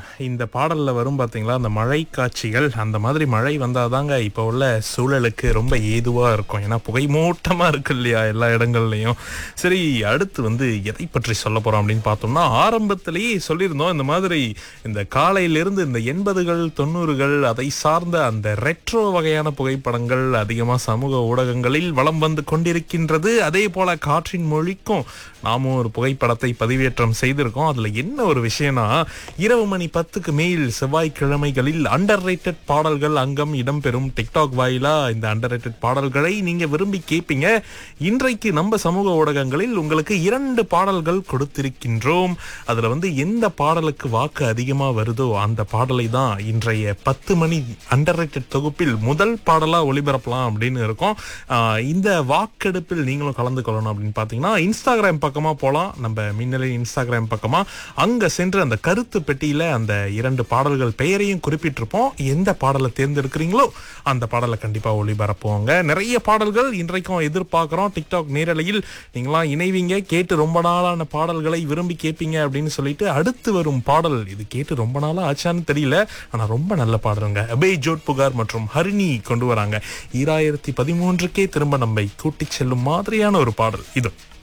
இந்த பாடல்ல வரும் பாத்தீங்களா அந்த மழை காட்சிகள் அந்த மாதிரி மழை வந்தாதாங்க இப்போ உள்ள சூழலுக்கு ரொம்ப ஏதுவா இருக்கும் ஏன்னா புகைமூட்டமா இருக்கு இல்லையா எல்லா இடங்கள்லயும் சரி அடுத்து வந்து எதை பற்றி சொல்ல போறோம் அப்படின்னு பார்த்தோம்னா ஆரம்பத்திலேயே சொல்லியிருந்தோம் இந்த மாதிரி இந்த காலையிலிருந்து இந்த எண்பதுகள் தொண்ணூறுகள் அதை சார்ந்த அந்த ரெட்ரோ வகையான புகைப்படங்கள் அதிகமா சமூக ஊடகங்களில் வலம் வந்து கொண்டிருக்கின்றது அதே போல காற்றின் மொழிக்கும் நாமும் ஒரு புகைப்படத்தை பதிவேற்றம் செய்திருக்கோம் அதுல என்ன ஒரு விஷயம்னா இரவு மணி பத்துக்கு மேல் செவ்வாய்க்கிழமைகளில் அண்டர் பாடல்கள் அங்கம் இடம்பெறும் டிக்டாக் வாயிலா இந்த அண்டர் பாடல்களை நீங்க விரும்பி கேட்பீங்க இன்றைக்கு நம்ம சமூக ஊடகங்களில் உங்களுக்கு இரண்டு பாடல்கள் கொடுத்திருக்கின்றோம் அதுல வந்து எந்த பாடலுக்கு வாக்கு அதிகமா வருதோ அந்த பாடலை தான் இன்றைய பத்து மணி அண்டர் தொகுப்பில் முதல் பாடலா ஒளிபரப்பலாம் அப்படின்னு இருக்கோம் ஆஹ் இந்த வாக்கெடுப்பில் நீங்களும் கலந்து கொள்ளணும் அப்படின்னு பாத்தீங்கன்னா இன்ஸ்டாகிராம் பக்கமா போலாம் நம்ம மின்னலை இன்ஸ்டாகிராம் பக்கமா அங்க சென்று அந்த கருத்து பெட்டியில அந்த இரண்டு பாடல்கள் பெயரையும் குறிப்பிட்டிருப்போம் எந்த பாடலை தேர்ந்தெடுக்கிறீங்களோ அந்த பாடலை கண்டிப்பா ஒளிபரப்புவாங்க நிறைய பாடல்கள் இன்றைக்கும் எதிர்பார்க்கிறோம் டிக்டாக் நேரலையில் நீங்களாம் இணைவீங்க கேட்டு ரொம்ப நாளான பாடல்களை விரும்பி கேட்பீங்க அப்படின்னு சொல்லிட்டு அடுத்து வரும் பாடல் இது கேட்டு ரொம்ப நாளா ஆச்சான்னு தெரியல ஆனா ரொம்ப நல்ல பாடலுங்க அபே ஜோட் புகார் மற்றும் ஹரிணி கொண்டு வராங்க ஈராயிரத்தி பதிமூன்றுக்கே திரும்ப நம்மை கூட்டிச் செல்லும் மாதிரியான ஒரு பாடல் இது